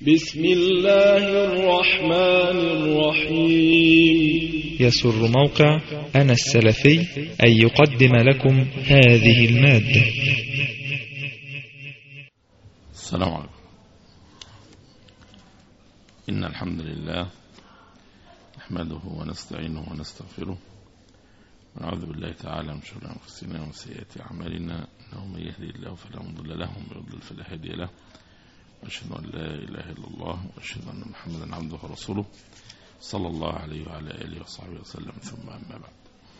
بسم الله الرحمن الرحيم يسر موقع أنا السلفي أن يقدم لكم هذه المادة السلام عليكم إن الحمد لله نحمده ونستعينه ونستغفره ونعوذ بالله تعالى من شرور أنفسنا ومن سيئات أعمالنا إنه من يهدي الله فلا مضل له ومن يضلل فلا هادي له وأشهد أن لا إله إلا الله وأشهد أن محمدا عبده ورسوله صلى الله عليه وعلى آله وصحبه وسلم ثم أما بعد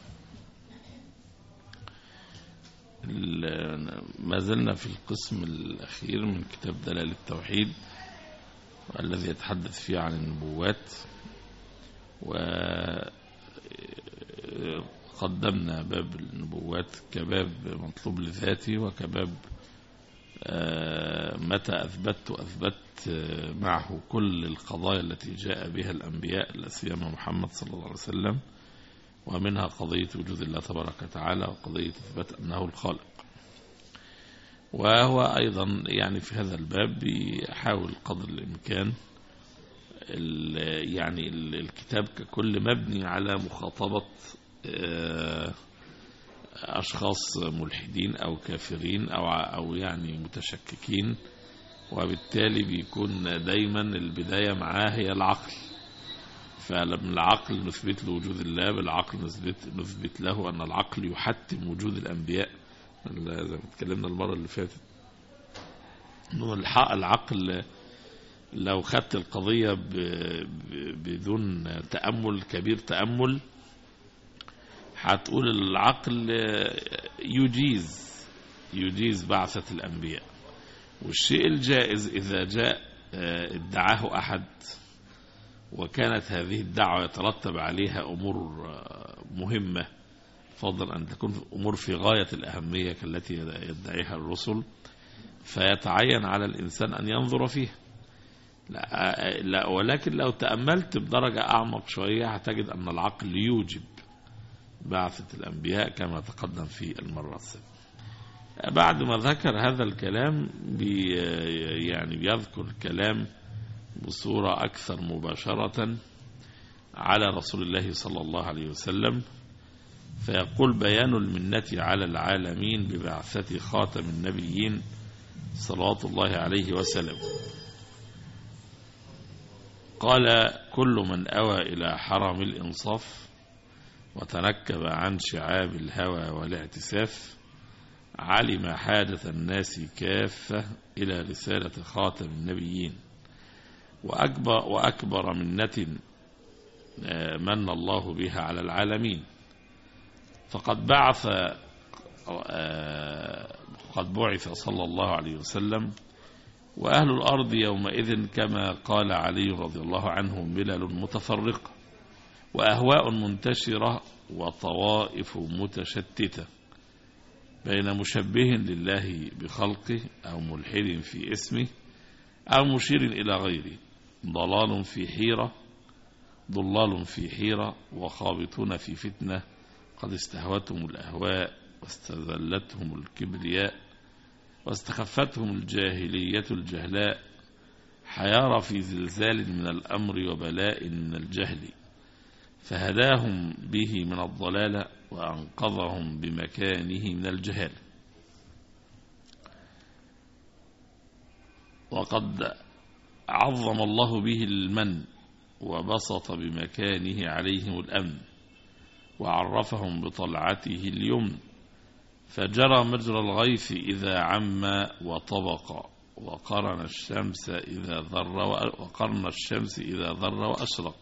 ما زلنا في القسم الأخير من كتاب دلال التوحيد الذي يتحدث فيه عن النبوات وقدمنا باب النبوات كباب مطلوب لذاته وكباب متى أثبت أثبت معه كل القضايا التي جاء بها الأنبياء لا سيما محمد صلى الله عليه وسلم ومنها قضية وجود الله تبارك وتعالى وقضية إثبات أنه الخالق وهو أيضا يعني في هذا الباب بيحاول قدر الإمكان يعني الكتاب ككل مبني على مخاطبة أشخاص ملحدين أو كافرين أو أو يعني متشككين وبالتالي بيكون دايما البداية معاه هي العقل فلما العقل نثبت له وجود الله بالعقل نثبت, نثبت له أن العقل يحتم وجود الأنبياء زي ما اتكلمنا المرة اللي فاتت العقل لو خدت القضية بدون تأمل كبير تأمل هتقول العقل يجيز يجيز بعثة الأنبياء والشيء الجائز إذا جاء ادعاه أحد وكانت هذه الدعوة يترتب عليها أمور مهمة فضلا أن تكون أمور في غاية الأهمية كالتي يدعيها الرسل فيتعين على الإنسان أن ينظر فيها لا, لا ولكن لو تأملت بدرجة أعمق شوية هتجد أن العقل يوجب بعثة الأنبياء كما تقدم في المرة السابقة بعد ما ذكر هذا الكلام بي يعني بيذكر كلام بصورة أكثر مباشرة على رسول الله صلى الله عليه وسلم فيقول بيان المنة على العالمين ببعثة خاتم النبيين صلوات الله عليه وسلم قال كل من أوى إلى حرم الإنصاف وتنكب عن شعاب الهوى والاعتساف علم حاجة الناس كافة إلى رسالة خاتم النبيين وأكبر, وأكبر منة من الله بها على العالمين فقد بعث قد بعث صلى الله عليه وسلم وأهل الأرض يومئذ كما قال علي رضي الله عنه ملل متفرقة وأهواء منتشرة وطوائف متشتتة بين مشبه لله بخلقه أو ملحد في اسمه أو مشير إلى غيره ضلال في حيرة ضلال في حيرة وخابطون في فتنة قد استهوتهم الأهواء واستذلتهم الكبرياء واستخفتهم الجاهلية الجهلاء حيار في زلزال من الأمر وبلاء من الجهل فهداهم به من الضلال وأنقذهم بمكانه من الجهال وقد عظم الله به المن وبسط بمكانه عليهم الأمن وعرفهم بطلعته اليمن فجرى مجرى الغيث إذا عم وطبق وقرن الشمس إذا ذر وقرن الشمس إذا ذر وأشرق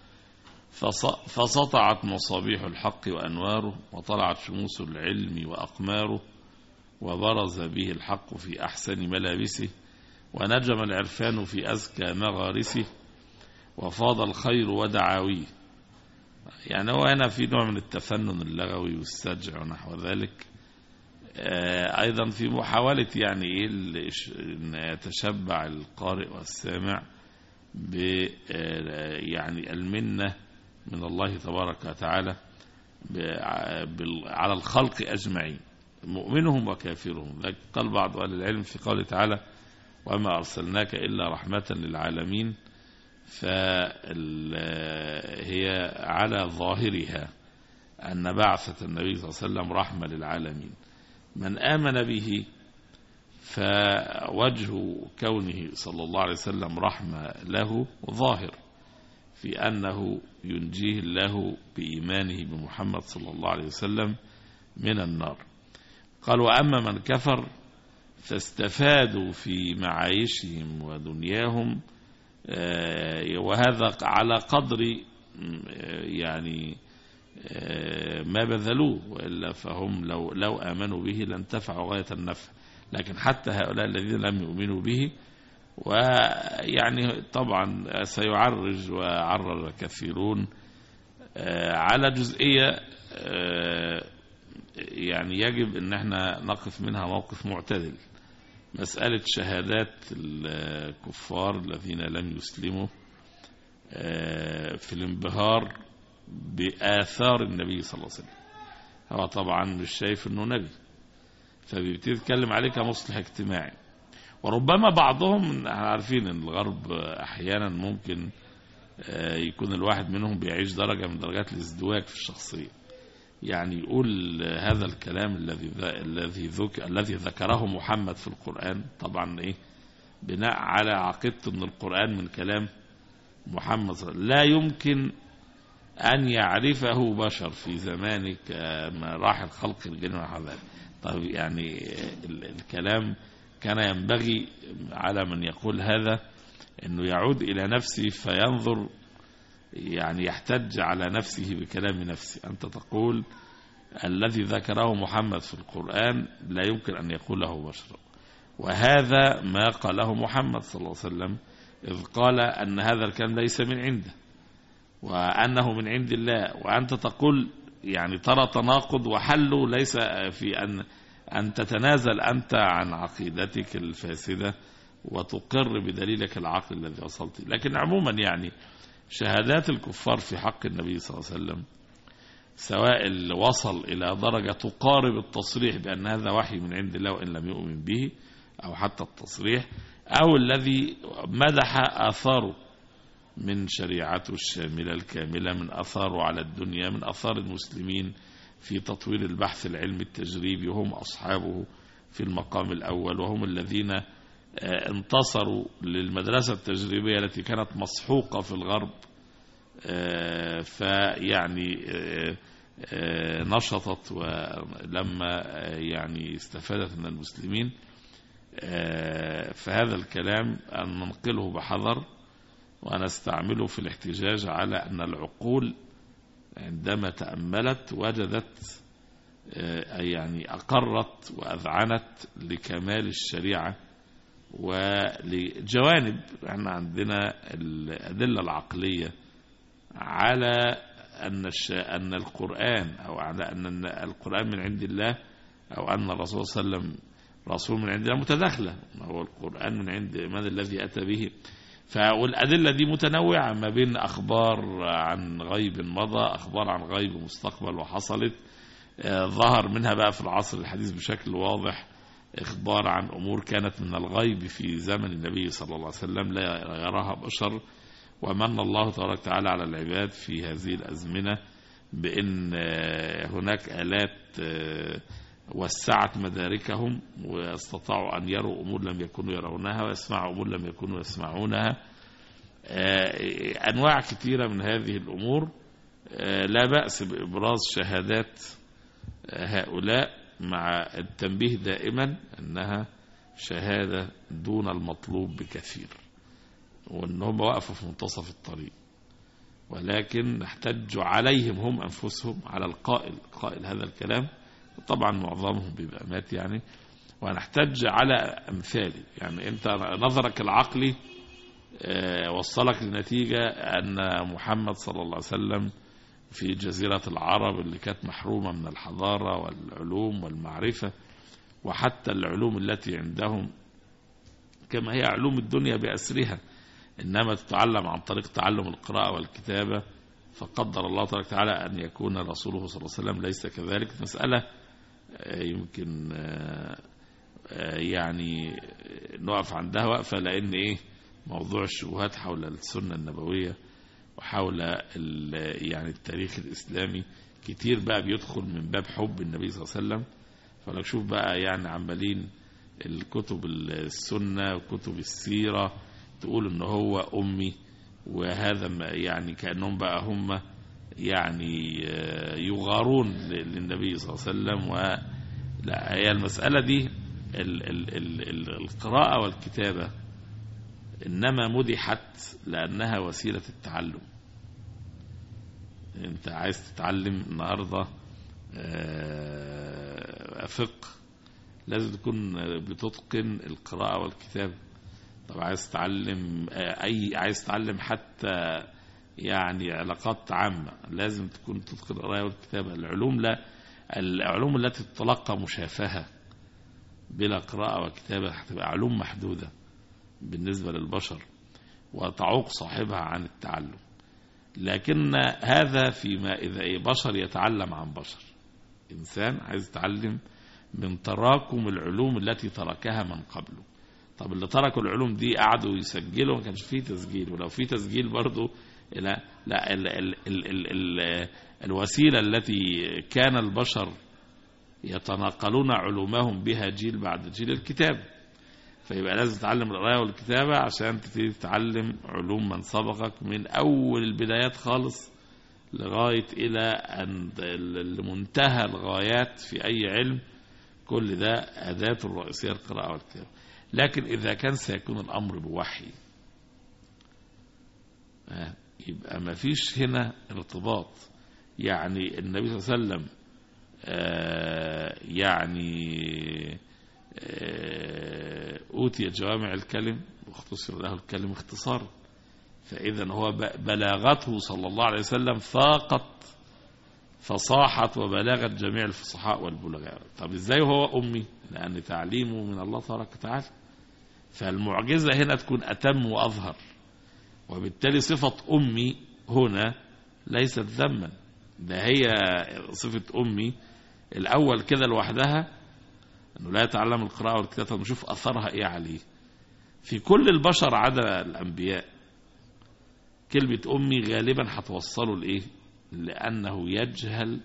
فسطعت مصابيح الحق وأنواره وطلعت شموس العلم وأقماره وبرز به الحق في أحسن ملابسه ونجم العرفان في أزكى مغارسه وفاض الخير ودعاويه يعني هو هنا في نوع من التفنن اللغوي والسجع ونحو ذلك أيضا في محاولة يعني إيه أن يتشبع القارئ والسامع ب يعني المنة من الله تبارك وتعالى على الخلق أجمعين مؤمنهم وكافرهم قال بعض أهل العلم في قوله تعالى وما أرسلناك إلا رحمة للعالمين فهي على ظاهرها أن بعثة النبي صلى الله عليه وسلم رحمة للعالمين من آمن به فوجه كونه صلى الله عليه وسلم رحمة له ظاهر في أنه ينجيه الله بإيمانه بمحمد صلى الله عليه وسلم من النار قال وأما من كفر فاستفادوا في معايشهم ودنياهم وهذا على قدر يعني ما بذلوه وإلا فهم لو, لو آمنوا به لانتفعوا غاية النفع لكن حتى هؤلاء الذين لم يؤمنوا به ويعني طبعا سيعرج وعرج كثيرون على جزئية يعني يجب ان احنا نقف منها موقف معتدل مسألة شهادات الكفار الذين لم يسلموا في الانبهار بآثار النبي صلى الله عليه وسلم هو طبعا مش شايف انه نبي فبيبتدي يتكلم عليه كمصلح اجتماعي وربما بعضهم احنا عارفين ان الغرب احيانا ممكن يكون الواحد منهم بيعيش درجة من درجات الازدواج في الشخصية يعني يقول هذا الكلام الذي الذي ذك الذي ذكره محمد في القرآن طبعا ايه بناء على عقيدته ان القرآن من كلام محمد صلى الله عليه وسلم لا يمكن أن يعرفه بشر في زمانك مراحل خلق الجن والحذار طيب يعني الكلام كان ينبغي على من يقول هذا أنه يعود إلى نفسه فينظر يعني يحتج على نفسه بكلام نفسه أنت تقول الذي ذكره محمد في القرآن لا يمكن أن يقوله بشر وهذا ما قاله محمد صلى الله عليه وسلم إذ قال أن هذا الكلام ليس من عنده وأنه من عند الله وأنت تقول يعني ترى تناقض وحله ليس في أن أن تتنازل أنت عن عقيدتك الفاسدة وتقر بدليلك العقل الذي وصلت لكن عموما يعني شهادات الكفار في حق النبي صلى الله عليه وسلم سواء اللي وصل إلى درجة تقارب التصريح بأن هذا وحي من عند الله وإن لم يؤمن به أو حتى التصريح أو الذي مدح آثاره من شريعته الشاملة الكاملة من أثاره على الدنيا من أثار المسلمين في تطوير البحث العلمي التجريبي وهم أصحابه في المقام الأول وهم الذين انتصروا للمدرسة التجريبية التي كانت مسحوقة في الغرب فيعني نشطت ولما يعني استفادت من المسلمين فهذا الكلام أن ننقله بحذر ونستعمله في الاحتجاج على أن العقول عندما تأملت وجدت يعني أقرت وأذعنت لكمال الشريعة ولجوانب احنا عندنا الأدلة العقلية على أن أن القرآن أو على أن القرآن من عند الله أو أن الرسول صلى الله عليه وسلم رسول من عند الله متداخلة هو القرآن من عند من الذي أتى به فالأدلة دي متنوعة ما بين أخبار عن غيب مضى أخبار عن غيب مستقبل وحصلت ظهر منها بقى في العصر الحديث بشكل واضح إخبار عن أمور كانت من الغيب في زمن النبي صلى الله عليه وسلم لا يراها بشر ومن الله تبارك وتعالى على العباد في هذه الأزمنة بأن هناك آلات وسعت مداركهم واستطاعوا أن يروا أمور لم يكونوا يرونها ويسمعوا أمور لم يكونوا يسمعونها أنواع كثيرة من هذه الأمور لا بأس بإبراز شهادات هؤلاء مع التنبيه دائما أنها شهادة دون المطلوب بكثير وأنهم وقفوا في منتصف الطريق ولكن نحتج عليهم هم أنفسهم على القائل قائل هذا الكلام طبعا معظمهم بيبقى مات يعني ونحتج على أمثالي يعني أنت نظرك العقلي وصلك لنتيجة أن محمد صلى الله عليه وسلم في جزيرة العرب اللي كانت محرومة من الحضارة والعلوم والمعرفة وحتى العلوم التي عندهم كما هي علوم الدنيا بأسرها إنما تتعلم عن طريق تعلم القراءة والكتابة فقدر الله تبارك وتعالى أن يكون رسوله صلى الله عليه وسلم ليس كذلك مسألة يمكن آه، يعني نقف عندها وقفة لأن إيه موضوع الشبهات حول السنة النبوية وحول ال- يعني التاريخ الإسلامي كتير بقى بيدخل من باب حب النبي صلى الله عليه وسلم فلو شوف بقى يعني عمالين الكتب السنة وكتب السيرة تقول ان هو أمي وهذا ما- يعني كأنهم بقى هم يعني آه، يغارون ل- للنبي صلى الله عليه وسلم و لا هي المسألة دي ال ال ال ال القراءة والكتابة إنما مدحت لأنها وسيلة التعلم أنت عايز تتعلم النهاردة آه، فقه لازم تكون بتتقن القراءة والكتابة طب عايز تتعلم آه، أي عايز تتعلم حتى يعني علاقات عامة لازم تكون تتقن القراءة والكتابة العلوم لا العلوم التي تتلقى مشافهة بلا قراءة وكتابة هتبقى علوم محدودة بالنسبة للبشر وتعوق صاحبها عن التعلم لكن هذا فيما إذا إيه بشر يتعلم عن بشر إنسان عايز يتعلم من تراكم العلوم التي تركها من قبله طب اللي تركوا العلوم دي قعدوا يسجلوا ما كانش فيه تسجيل ولو في تسجيل برضه لا لا ال ال ال ال ال الوسيلة التي كان البشر يتناقلون علومهم بها جيل بعد جيل الكتاب فيبقى لازم تتعلم القراءة والكتابة عشان تبتدي تتعلم علوم من سبقك من أول البدايات خالص لغاية إلى أن لمنتهى الغايات في أي علم كل ده أداة الرئيسية القراءة والكتابة لكن إذا كان سيكون الأمر بوحي آه، يبقى ما فيش هنا ارتباط يعني النبي صلى الله عليه وسلم آه، يعني آه، أوتي جوامع الكلم واختصر له الكلم اختصارا فإذا هو ب- بلاغته صلى الله عليه وسلم فاقت فصاحة وبلاغة جميع الفصحاء والبلغاء طب ازاي هو أمي لأن تعليمه من الله تبارك وتعالى فالمعجزة هنا تكون أتم وأظهر وبالتالي صفة أمي هنا ليست ذما ده هي صفة أمي الأول كده لوحدها أنه لا يتعلم القراءة والكتابة طب نشوف أثرها إيه عليه في كل البشر عدا الأنبياء كلمة أمي غالبا هتوصله لإيه لأنه يجهل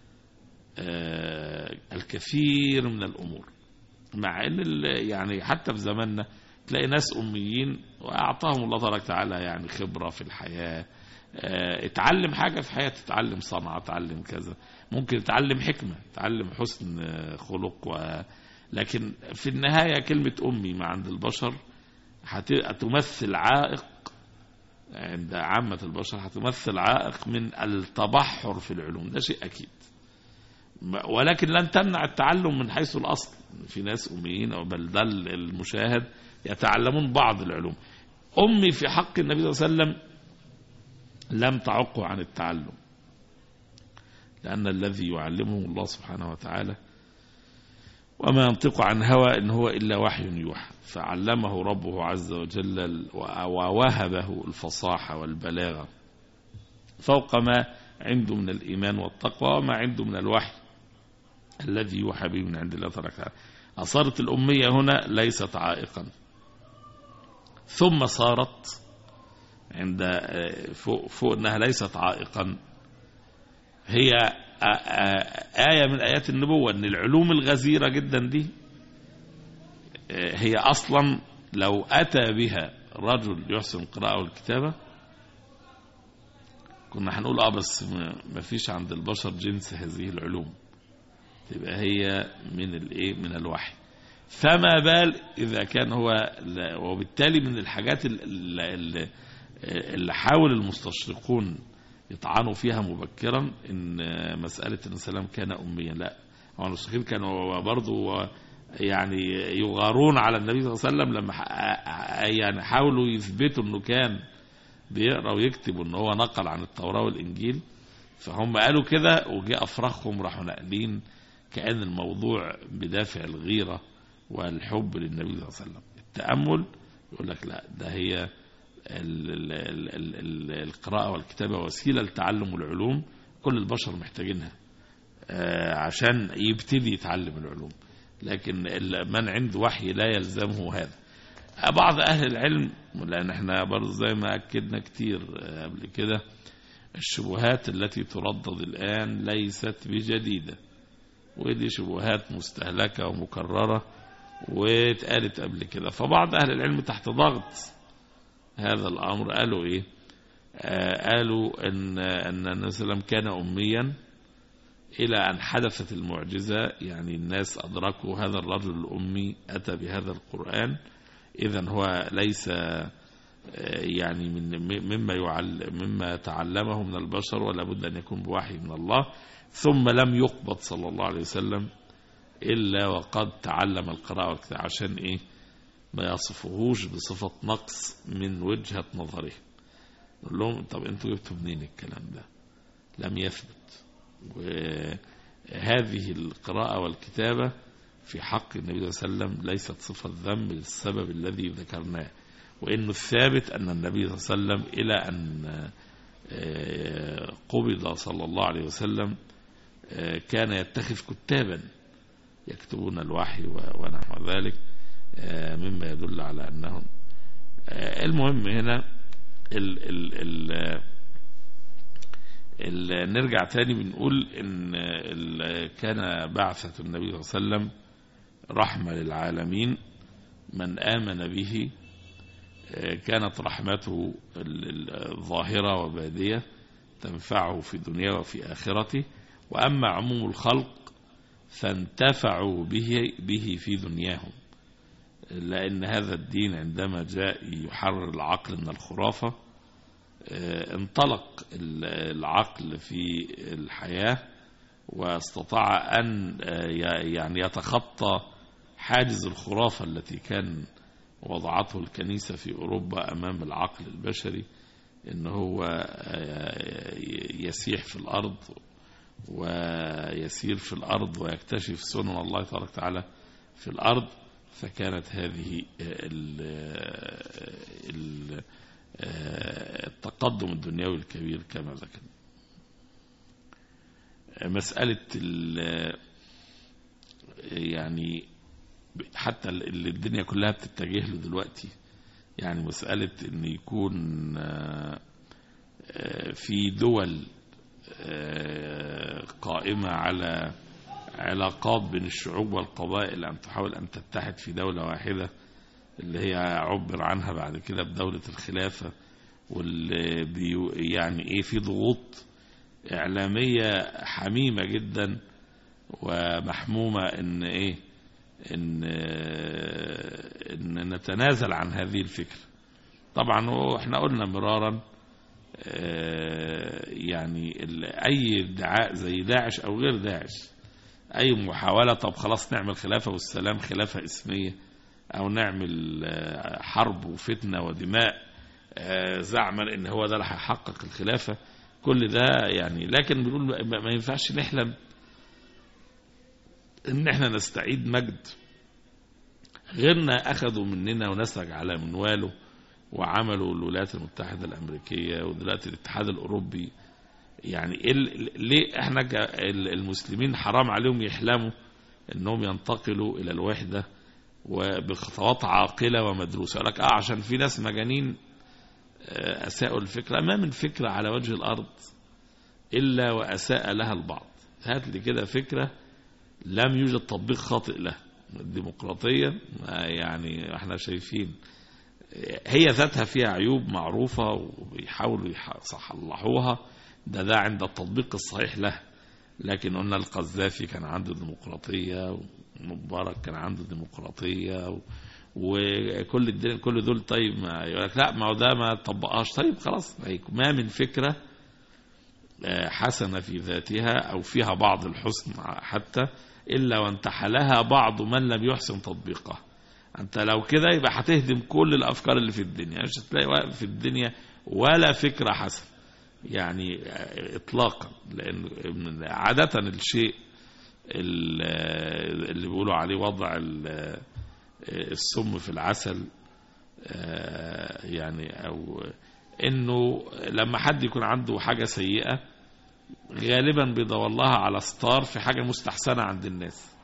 آه، الكثير من الأمور مع ان ال- يعني حتى في زماننا تلاقي ناس اميين واعطاهم الله تبارك وتعالى يعني خبره في الحياه آه، اتعلم حاجه في حياته اتعلم صنعه اتعلم كذا ممكن اتعلم حكمه اتعلم حسن آه، خلق و... لكن في النهايه كلمه امي ما عند البشر هت- هتمثل عائق عند عامه البشر هتمثل عائق من التبحر في العلوم ده شيء اكيد ما- ولكن لن تمنع التعلم من حيث الأصل في ناس أميين أو بل ده المشاهد يتعلمون بعض العلوم أمي في حق النبي صلى الله عليه وسلم لم تعقه عن التعلم لأن الذي يعلمه الله سبحانه وتعالى وما ينطق عن هوى إن هو إلا وحي يوحى فعلمه ربه عز وجل ال- ووهبه الفصاحة والبلاغة فوق ما عنده من الإيمان والتقوى وما عنده من الوحي الذي يوحى به من عند الله تبارك وتعالى أصارت الأمية هنا ليست عائقا ثم صارت عند آه، فوق, فوق أنها ليست عائقا هي آه، آه، آية من آيات النبوة أن العلوم الغزيرة جدا دي آه، هي أصلا لو أتى بها رجل يحسن القراءة والكتابة كنا هنقول اه بس ما ما فيش عند البشر جنس هذه العلوم تبقى هي من الايه من الوحي فما بال اذا كان هو لا- وبالتالي من الحاجات ال- ال- ال- اللي حاول المستشرقون يطعنوا فيها مبكرا ان مساله ان السلام كان اميا لا هو المستشرقين كانوا برضو يعني يغارون على النبي صلى الله عليه وسلم لما ح- يعني حاولوا يثبتوا انه كان بيقرا ويكتب ان هو نقل عن التوراه والانجيل فهم قالوا كده وجاء افراخهم راحوا ناقلين كان الموضوع بدافع الغيره والحب للنبي صلى الله عليه وسلم التامل يقول لك لا ده هي ال ال ال ال ال القراءه والكتابه وسيله لتعلم العلوم كل البشر محتاجينها آه، عشان يبتدي يتعلم العلوم لكن ال- من عنده وحي لا يلزمه هذا بعض أهل العلم لأن احنا برضه زي ما أكدنا كتير آه، قبل كده الشبهات التي تردد الآن ليست بجديدة ودي شبهات مستهلكة ومكررة واتقالت قبل كده فبعض أهل العلم تحت ضغط هذا الأمر قالوا إيه آه قالوا أن أن النبي صلى الله عليه وسلم كان أميا إلى أن حدثت المعجزة يعني الناس أدركوا هذا الرجل الأمي أتى بهذا القرآن إذا هو ليس آه، يعني من مما يعل مما تعلمه من البشر ولا بد أن يكون بوحي من الله ثم لم يقبض صلى الله عليه وسلم إلا وقد تعلم القراءة والكتاب عشان إيه ما يصفهوش بصفة نقص من وجهة نظره نقول لهم طب انتوا جبتوا منين الكلام ده لم يثبت وهذه القراءة والكتابة في حق النبي صلى الله عليه وسلم ليست صفة ذم للسبب الذي ذكرناه وإنه الثابت أن النبي صلى الله عليه وسلم إلى أن آه، قبض صلى الله عليه وسلم آه، كان يتخذ كتابا يكتبون الوحي و- ونحو ذلك آه، مما يدل على أنهم آه، المهم هنا ال ال ال ال نرجع تاني بنقول ان ال كان بعثة النبي صلى الله عليه وسلم رحمة للعالمين من آمن به آه، كانت رحمته ال- ال- ظاهرة وبادية تنفعه في دنيا وفي آخرته وأما عموم الخلق فانتفعوا به, به في دنياهم لأن هذا الدين عندما جاء يحرر العقل من الخرافة آه، انطلق ال- العقل في الحياة واستطاع أن آه، ي- يعني يتخطى حاجز الخرافة التي كان وضعته الكنيسة في أوروبا أمام العقل البشري إن هو آه، يسيح في الأرض ويسير في الأرض ويكتشف سنن الله تبارك وتعالى في الأرض فكانت هذه ال ال التقدم الدنيوي الكبير كما ذكرنا مسألة ال- يعني حتى اللي الدنيا كلها بتتجه له دلوقتي يعني مسألة ان يكون آه، آه، في دول آه، قائمة على علاقات بين الشعوب والقبائل أن تحاول أن تتحد في دولة واحدة اللي هي عبر عنها بعد كده بدولة الخلافة واللي بيو يعني إيه في ضغوط إعلامية حميمة جدا ومحمومة إن إيه إن آه، إن نتنازل عن هذه الفكرة طبعا هو احنا قلنا مرارا آه، يعني ال- أي ادعاء زي داعش أو غير داعش أي محاولة طب خلاص نعمل خلافة والسلام خلافة اسمية أو نعمل آه، حرب وفتنة ودماء آه، زعما إن هو ده اللي هيحقق الخلافة كل ده يعني لكن بنقول ما- ما ينفعش نحلم إن إحنا نستعيد مجد غيرنا أخذوا مننا ونسج على منواله وعملوا الولايات المتحدة الأمريكية ودلوقتي الاتحاد الأوروبي يعني إيه ال- ليه احنا ك- ال- المسلمين حرام عليهم يحلموا انهم ينتقلوا الى الوحدة وبخطوات عاقلة ومدروسة يقول لك اه عشان في ناس مجانين آه، اساءوا الفكرة ما من فكرة على وجه الارض الا واساء لها البعض هات لي كده فكرة لم يوجد تطبيق خاطئ لها الديمقراطية ما يعني احنا شايفين هي ذاتها فيها عيوب معروفة وبيحاولوا يح- يصلحوها ده ده عند التطبيق الصحيح له لكن قلنا القذافي كان عنده ديمقراطية ومبارك كان عنده ديمقراطية و... وكل الدنيا كل دول طيب ما يقول لك لا ما هو ده ما طبقهاش طيب خلاص ما هي- ما من فكرة آه، حسنة في ذاتها أو فيها بعض الحسن حتى إلا وانتحلها بعض من لم يحسن تطبيقها أنت لو كده يبقى هتهدم كل الأفكار اللي في الدنيا مش هتلاقي واقف في الدنيا ولا فكرة حسنة يعني آه، إطلاقا لأن من- عادة الشيء ال- اللي بيقولوا عليه وضع ال- السم في العسل آه، يعني أو إنه لما حد يكون عنده حاجة سيئة غالبا بيدور لها على ستار في حاجة مستحسنة عند الناس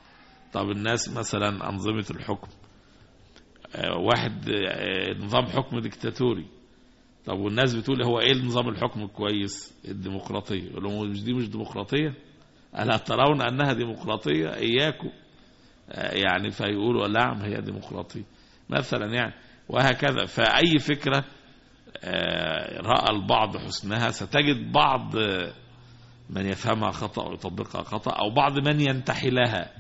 طب الناس مثلا أنظمة الحكم آه، واحد آه، نظام حكم ديكتاتوري طب والناس بتقول هو ايه نظام الحكم الكويس الديمقراطية يقول لهم مش دي مش ديمقراطية ألا ترون أنها ديمقراطية إياكم آه، يعني فيقولوا نعم هي ديمقراطية مثلا يعني وهكذا فأي فكرة آه، رأى البعض حسنها ستجد بعض آه، من يفهمها خطأ ويطبقها خطأ أو بعض من ينتحي لها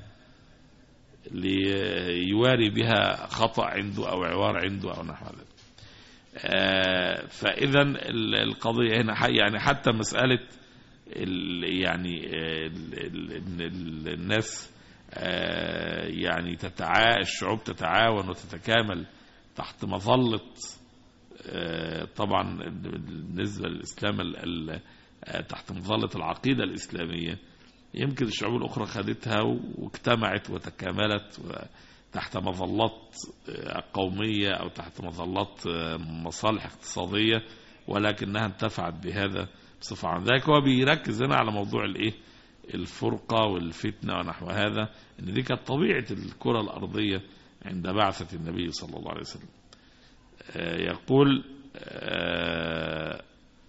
ليواري بها خطأ عنده أو عوار عنده أو نحو ذلك آه، فإذا ال- القضية هنا ح- يعني حتى مسألة ال- يعني آه، ال- ال- إن ال- الناس آه، يعني تتعا الشعوب تتعاون وتتكامل تحت مظلة آه، طبعا بالنسبة للإسلام ال- ال- آه، تحت مظلة العقيدة الإسلامية يمكن الشعوب الأخرى خدتها واجتمعت وتكاملت و- تحت مظلات آه، قومية أو تحت مظلات آه، مصالح اقتصادية ولكنها انتفعت بهذا بصفة عامة ذلك هو بيركز هنا على موضوع الإيه الفرقة والفتنة ونحو هذا إن دي كانت طبيعة الكرة الأرضية عند بعثة النبي صلى الله عليه وسلم آه، يقول آه،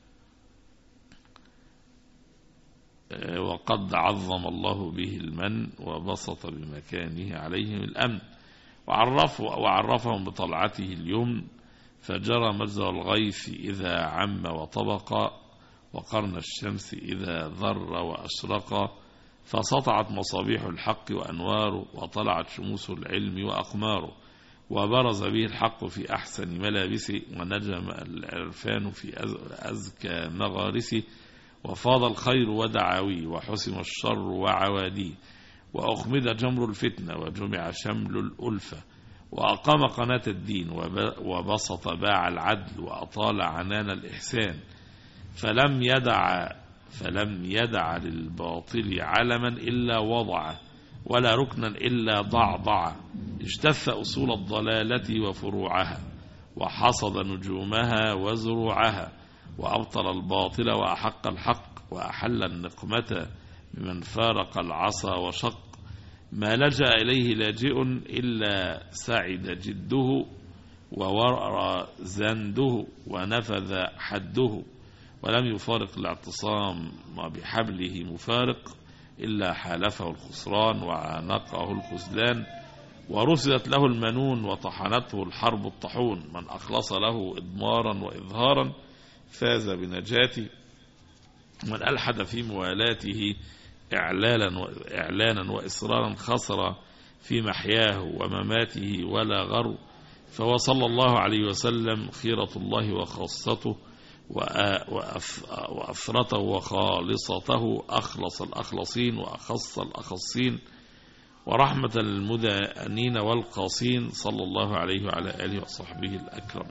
آه، وقد عظم الله به المن وبسط بمكانه عليهم الأمن وعرفه وعرفهم بطلعته اليمن فجرى مجرى الغيث إذا عم وطبق وقرن الشمس إذا ذر وأشرق فسطعت مصابيح الحق وأنواره وطلعت شموس العلم وأقماره وبرز به الحق في أحسن ملابسه ونجم العرفان في أز- أزكى مغارسه وفاض الخير ودعاويه وحسم الشر وعواديه وأخمد جمر الفتنة وجمع شمل الألفة وأقام قناة الدين وب- وبسط باع العدل وأطال عنان الإحسان فلم يدع فلم يدع للباطل علما إلا وضعه ولا ركنا إلا ضعضعه اجتث أصول الضلالة وفروعها وحصد نجومها وزروعها وأبطل الباطل وأحق الحق وأحل النقمة بمن فارق العصا وشق ما لجأ إليه لاجئ إلا سعد جده وورى زنده ونفذ حده ولم يفارق الاعتصام بحبله مفارق إلا حالفه الخسران وعانقه الخذلان ورسلت له المنون وطحنته الحرب الطحون من أخلص له إضمارا وإظهارا فاز بنجاته من ألحد في موالاته إعلانا وإعلانا وإصرارا خسر في محياه ومماته ولا غرو فهو صلى الله عليه وسلم خيرة الله وخاصته وأ- وأف- وأفرته وخالصته أخلص الأخلصين وأخص الأخصين ورحمة للمدانين والقاصين صلى الله عليه وعلى آله وصحبه الأكرم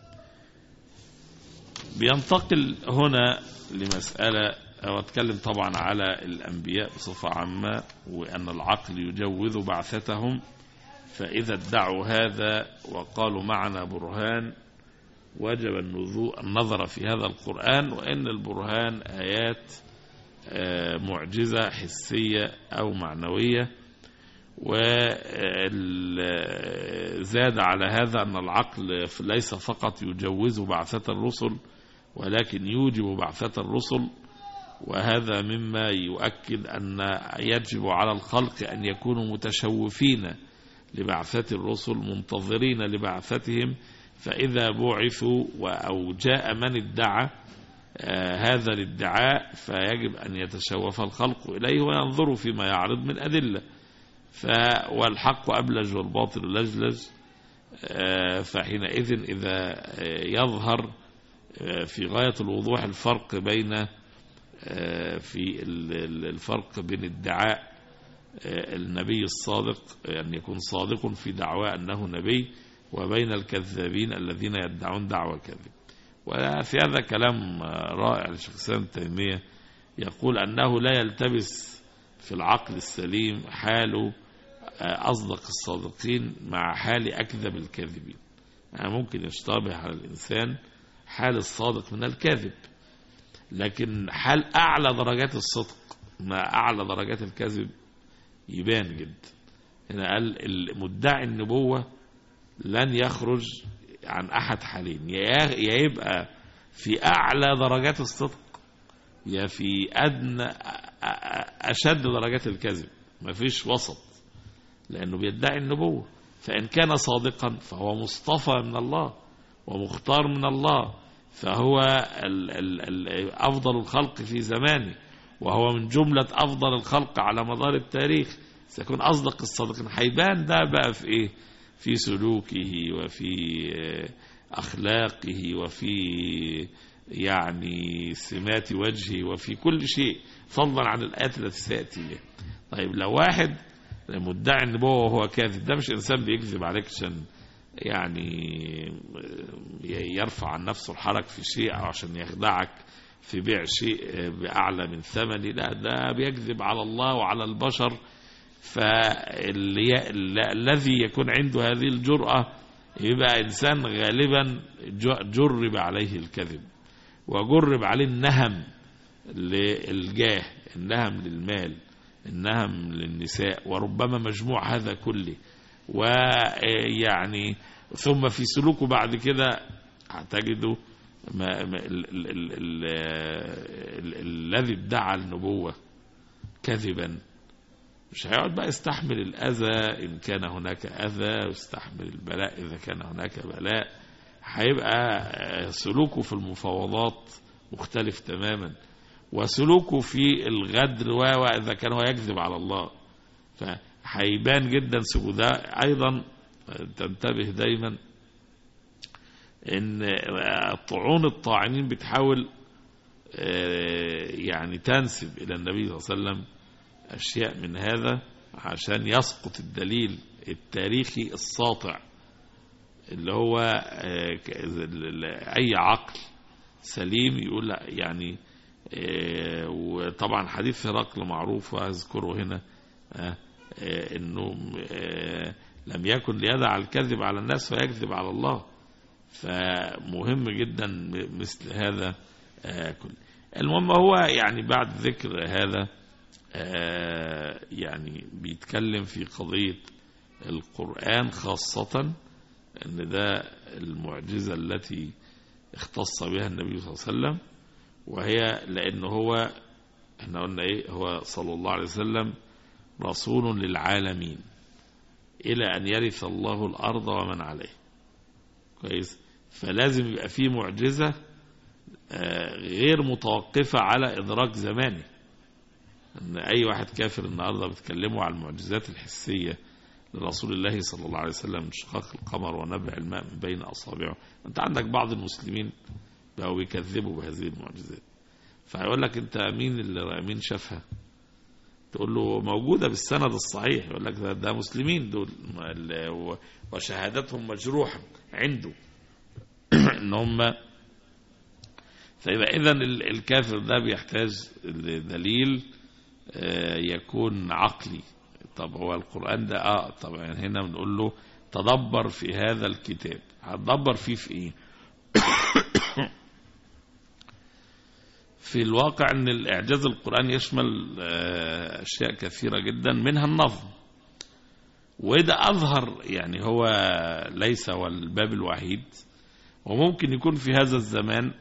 بينتقل هنا لمسألة أو أتكلم طبعا على الأنبياء بصفة عامة وأن العقل يجوز بعثتهم فإذا ادعوا هذا وقالوا معنا برهان وجب النذو- النظر في هذا القرآن وأن البرهان آيات آه، معجزة حسية أو معنوية وزاد على هذا أن العقل ليس فقط يجوز بعثة الرسل ولكن يوجب بعثة الرسل وهذا مما يؤكد أن يجب على الخلق أن يكونوا متشوفين لبعثة الرسل منتظرين لبعثتهم فإذا بعثوا أو جاء من ادعى آه، هذا الادعاء فيجب أن يتشوف الخلق إليه وينظروا فيما يعرض من أدلة ف والحق أبلج والباطل لجلج آه، فحينئذ إذا آه، يظهر آه، في غاية الوضوح الفرق بين آه، في ال- ال- الفرق بين ادعاء آه، النبي الصادق أن يكون صادق في دعواه أنه نبي وبين الكذابين الذين يدعون دعوة كذب وفي هذا كلام آه، رائع لشيخ الإسلام ابن تيمية يقول أنه لا يلتبس في العقل السليم حال آه، أصدق الصادقين مع حال أكذب الكاذبين يعني ممكن يشتبه على الإنسان حال الصادق من الكاذب لكن حال أعلى درجات الصدق مع أعلى درجات الكذب يبان جدا هنا قال المدعي النبوة لن يخرج عن أحد حالين يا يا يبقى في أعلى درجات الصدق يا في أدنى أ- أ- أشد درجات الكذب مفيش وسط لأنه بيدعي النبوة فإن كان صادقا فهو مصطفى من الله ومختار من الله فهو ال ال ال أفضل الخلق في زمانه وهو من جملة أفضل الخلق على مدار التاريخ سيكون أصدق الصادقين هيبان ده بقى في إيه في سلوكه وفي آه، أخلاقه وفي يعني سمات وجهه وفي كل شيء فضلا عن الآيات التي سيأتي بها طيب لو واحد مدعي النبوة وهو كاذب ده مش إنسان بيكذب عليك عشان يعني يرفع عن نفسه الحرج في شيء أو عشان يخدعك في بيع شيء بأعلى من ثمنه لا ده بيكذب على الله وعلى البشر فالذي يكون عنده هذه الجرأة يبقى إنسان غالبا ج- جرب عليه الكذب وجرب عليه النهم للجاه النهم للمال النهم للنساء وربما مجموع هذا كله ويعني ثم في سلوكه بعد كده هتجده ما ما ال ال ال ال ال الذي ادعى النبوة كذبا مش هيقعد بقى يستحمل الأذى إن كان هناك أذى ويستحمل البلاء إذا كان هناك بلاء هيبقى سلوكه في المفاوضات مختلف تماما وسلوكه في الغدر و إذا كان هو يكذب على الله فهيبان جدا سلوكه ده أيضا تنتبه دايما ان طعون الطاعنين بتحاول آه، يعني تنسب الى النبي صلى الله عليه وسلم اشياء من هذا عشان يسقط الدليل التاريخي الساطع اللي هو آه، ك- ال- ال- اي عقل سليم يقول لا يعني آه، وطبعا حديث هرقل معروف واذكره هنا آه، آه، انه آه، لم يكن ليدع الكذب على الناس فيكذب على الله فمهم جدا م- مثل هذا آه، كل المهم هو يعني بعد ذكر هذا آه، يعني بيتكلم في قضية القرآن خاصة ان ده المعجزة التي اختص بها النبي صلى الله عليه وسلم وهي لأنه هو احنا قلنا ايه هو صلى الله عليه وسلم رسول للعالمين إلى أن يرث الله الأرض ومن عليه كويس فلازم يبقى فيه معجزة آه، غير متوقفة على إدراك زماني أن أي واحد كافر النهاردة بتكلموا على المعجزات الحسية لرسول الله صلى الله عليه وسلم انشقاق القمر ونبع الماء من بين أصابعه أنت عندك بعض المسلمين بقوا بيكذبوا بهذه المعجزات فيقول لك أنت مين اللي مين شافها تقول له موجودة بالسند الصحيح يقول لك ده, ده مسلمين دول ال- وشهادتهم مجروحة عنده ان هم فيبقى اذا ال- الكافر ده بيحتاج لدليل آه، يكون عقلي طب هو القرآن ده اه طبعا هنا بنقول له تدبر في هذا الكتاب هتدبر فيه في ايه في الواقع ان الاعجاز القرآن يشمل آه، اشياء كثيرة جدا منها النظم وده اظهر يعني هو ليس هو الباب الوحيد وممكن يكون في هذا الزمان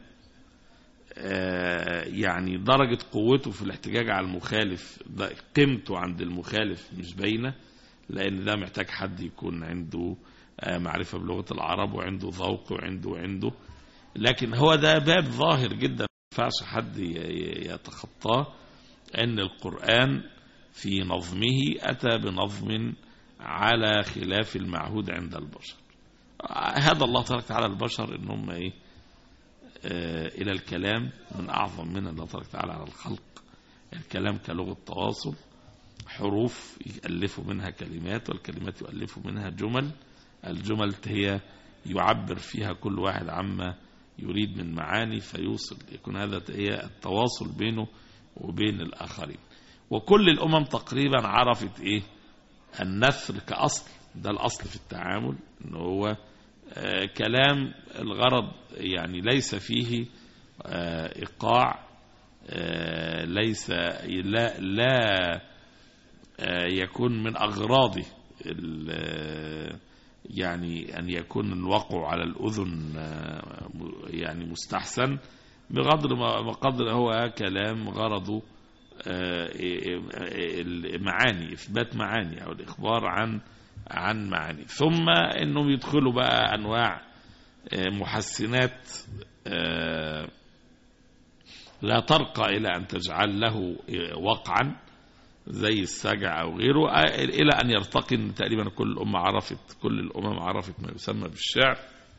آه، يعني درجة قوته في الاحتجاج على المخالف ده قيمته عند المخالف مش باينة لأن ده محتاج حد يكون عنده آه، معرفة بلغة العرب وعنده ذوق وعنده وعنده لكن هو ده باب ظاهر جدا ما ينفعش حد ي- ي- يتخطاه أن القرآن في نظمه أتى بنظم على خلاف المعهود عند البشر هذا الله تبارك وتعالى البشر ان هم ايه آه الى الكلام من اعظم من الله تبارك وتعالى على الخلق الكلام كلغه تواصل حروف يألفوا منها كلمات والكلمات يؤلفوا منها جمل الجمل هي يعبر فيها كل واحد عما يريد من معاني فيوصل يكون هذا هي التواصل بينه وبين الآخرين وكل الأمم تقريبا عرفت إيه النثر كأصل ده الأصل في التعامل إن هو آه، كلام الغرض يعني ليس فيه آه، إيقاع آه، ليس لا لا آه، يكون من أغراضه ال- يعني أن يكون الوقع على الأذن آه، م- يعني مستحسن بقدر ما بقدر هو كلام غرضه آه، المعاني إثبات معاني أو الإخبار عن عن معاني ثم أنهم يدخلوا بقى أنواع آه، محسنات آه، لا ترقى إلى أن تجعل له آه، وقعا زي السجع أو غيره آه، إلى أن يرتقي إن تقريبا كل الأمة عرفت كل الأمم عرفت ما يسمى بالشعر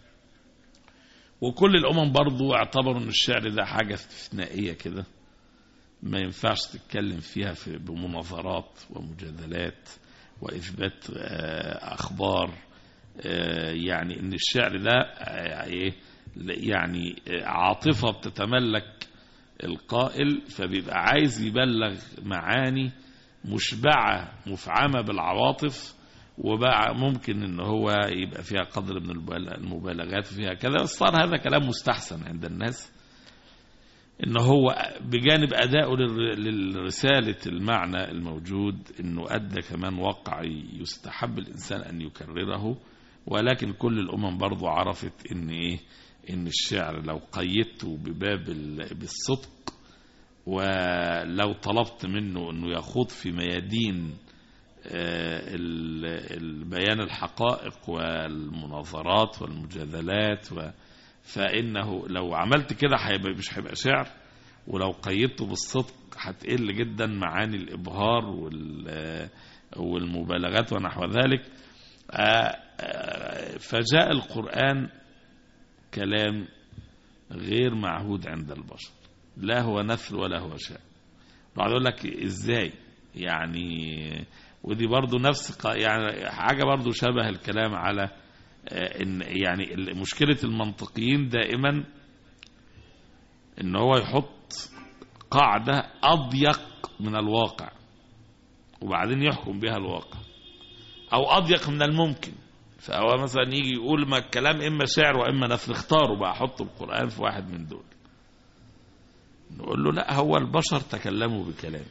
وكل الأمم برضو اعتبروا أن الشعر ده حاجة استثنائية كده ما ينفعش تتكلم فيها في بمناظرات ومجادلات وإثبات آه، أخبار آه، يعني ان الشعر ده آه، ايه يعني آه، عاطفة بتتملك القائل فبيبقى عايز يبلغ معاني مشبعة مفعمة بالعواطف وبقى ممكن ان هو يبقى فيها قدر من البال- المبالغات فيها كذا صار هذا كلام مستحسن عند الناس ان هو بجانب ادائه للر- لرسالة المعنى الموجود انه ادى كمان وقع يستحب الانسان ان يكرره ولكن كل الامم برضو عرفت ان ايه ان الشعر لو قيدته بباب ال- بالصدق ولو طلبت منه انه يخوض في ميادين آه، ال- ال- بيان الحقائق والمناظرات والمجادلات و فإنه لو عملت كده هيبقى مش هيبقى شعر ولو قيدته بالصدق هتقل جدا معاني الإبهار وال- والمبالغات ونحو ذلك آه، آه، فجاء القرآن كلام غير معهود عند البشر لا هو نثر ولا هو شعر بعد يقول لك ازاي يعني ودي برضو نفس ق- يعني حاجة برضو شبه الكلام على آه، ان يعني ال- مشكلة المنطقيين دائما ان هو يحط قاعدة اضيق من الواقع وبعدين يحكم بها الواقع او اضيق من الممكن فهو مثلا يجي يقول ما الكلام اما شعر واما نثر اختاروا بقى حطوا القرآن في واحد من دول نقول له لا هو البشر تكلموا بكلام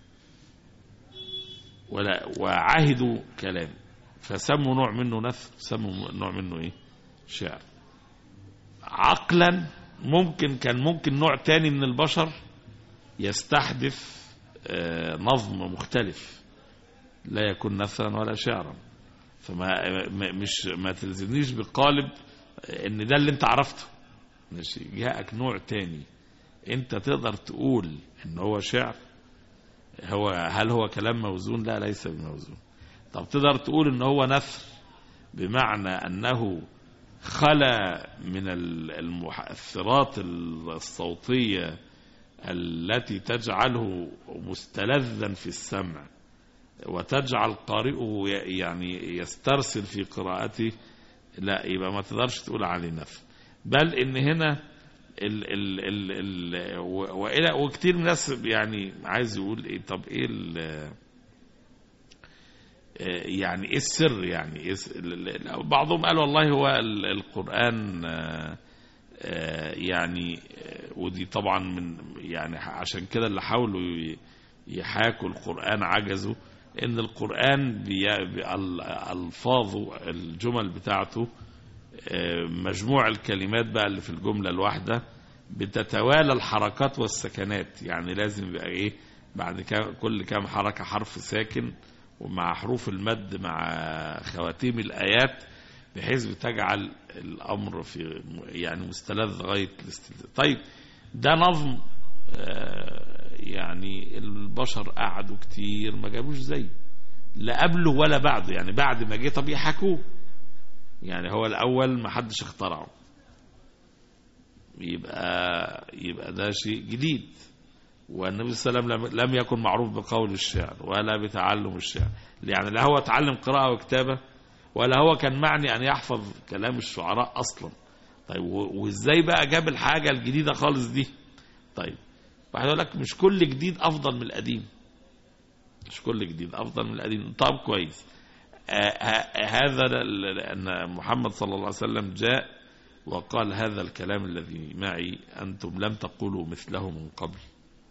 ولا وعهدوا كلام فسموا نوع منه نثر سموا نوع منه ايه شعر عقلا ممكن كان ممكن نوع تاني من البشر يستحدث آه، نظم مختلف لا يكون نثرا ولا شعرا فما ما- مش ما تلزمنيش بقالب ان ده اللي انت عرفته ماشي جاءك نوع تاني انت تقدر تقول ان هو شعر هو هل هو كلام موزون لا ليس بموزون طب تقدر تقول ان هو نثر بمعنى انه خلى من ال- المؤثرات الصوتية التي تجعله مستلذا في السمع وتجعل قارئه ي- يعني يسترسل في قراءته لا يبقى ما تقدرش تقول عليه نثر بل ان هنا ال ال ال ال و- والى وكتير من الناس يعني عايز يقول ايه طب ايه ال- آه، يعني ايه السر يعني إيه الس- ال- ال- بعضهم قال والله هو ال- القرآن آه، آه، يعني آه، ودي طبعا من يعني ح- عشان كده اللي حاولوا ي- يحاكوا القرآن عجزوا ان القرآن بي- بأل- ألفاظه الجمل بتاعته آه، مجموع الكلمات بقى اللي في الجملة الواحدة بتتوالى الحركات والسكنات يعني لازم يبقى ايه بعد كام كل كام حركة حرف ساكن ومع حروف المد مع خواتيم الآيات بحيث بتجعل الأمر في يعني مستلذ غاية الاستلذاذ طيب ده نظم آه، يعني البشر قعدوا كتير ما جابوش زيه لا قبله ولا بعده يعني بعد ما جه طب يحكوه يعني هو الأول ما حدش اخترعه يبقى يبقى ده شيء جديد والنبي صلى الله عليه وسلم لم- لم يكن معروف بقول الشعر ولا بتعلم الشعر يعني لا هو تعلم قراءة وكتابة ولا هو كان معني أن يحفظ كلام الشعراء أصلا طيب و- وإزاي بقى جاب الحاجة الجديدة خالص دي طيب واحد يقول لك مش كل جديد أفضل من القديم مش كل جديد أفضل من القديم طب كويس آه، ه- هذا ل- أن محمد صلى الله عليه وسلم جاء وقال هذا الكلام الذي معي أنتم لم تقولوا مثله من قبل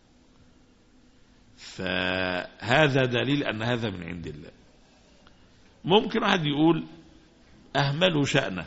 فهذا دليل أن هذا من عند الله ممكن واحد يقول أهملوا شأنه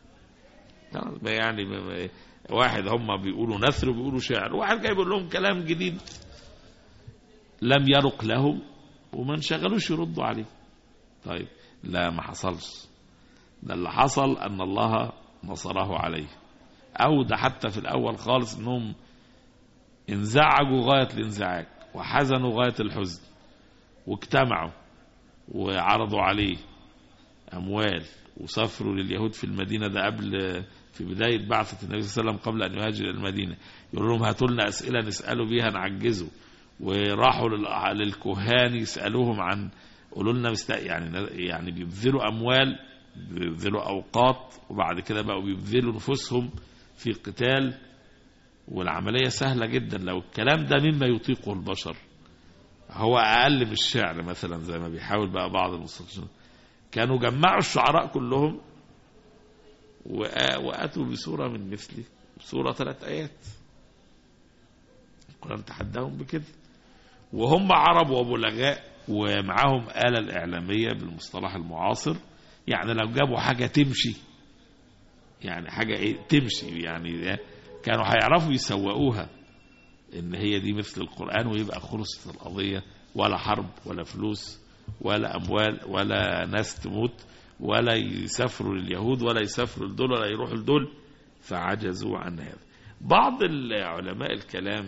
يعني م- م- واحد هم بيقولوا نثر وبيقولوا شعر واحد جاي بيقول لهم كلام جديد لم يرق لهم وما انشغلوش يردوا عليه طيب لا ما حصلش ده اللي حصل أن الله نصره عليه أو ده حتى في الأول خالص أنهم انزعجوا غاية الانزعاج وحزنوا غاية الحزن واجتمعوا وعرضوا عليه أموال وسافروا لليهود في المدينة ده قبل في بداية بعثة النبي صلى الله عليه وسلم قبل أن يهاجر إلى المدينة يقول لهم هاتوا لنا أسئلة نسأله بيها نعجزه وراحوا لل- للكهان يسألوهم عن قولوا لنا مست... يعني يعني بيبذلوا أموال بيبذلوا أوقات وبعد كده بقوا بيبذلوا نفوسهم في قتال والعملية سهلة جدا لو الكلام ده مما يطيقه البشر هو أقل من الشعر مثلا زي ما بيحاول بقى بعض المستشرقين كانوا جمعوا الشعراء كلهم وآ- وأتوا بسورة من مثله سورة ثلاث آيات القرآن تحداهم بكده وهم عرب وبلغاء ومعاهم آلة الإعلامية بالمصطلح المعاصر يعني لو جابوا حاجة تمشي يعني حاجة إيه تمشي يعني ده كانوا هيعرفوا يسوقوها إن هي دي مثل القرآن ويبقى خلصت القضية ولا حرب ولا فلوس ولا أموال ولا ناس تموت ولا يسافروا لليهود ولا يسافروا لدول ولا يروحوا لدول فعجزوا عن هذا بعض العلماء الكلام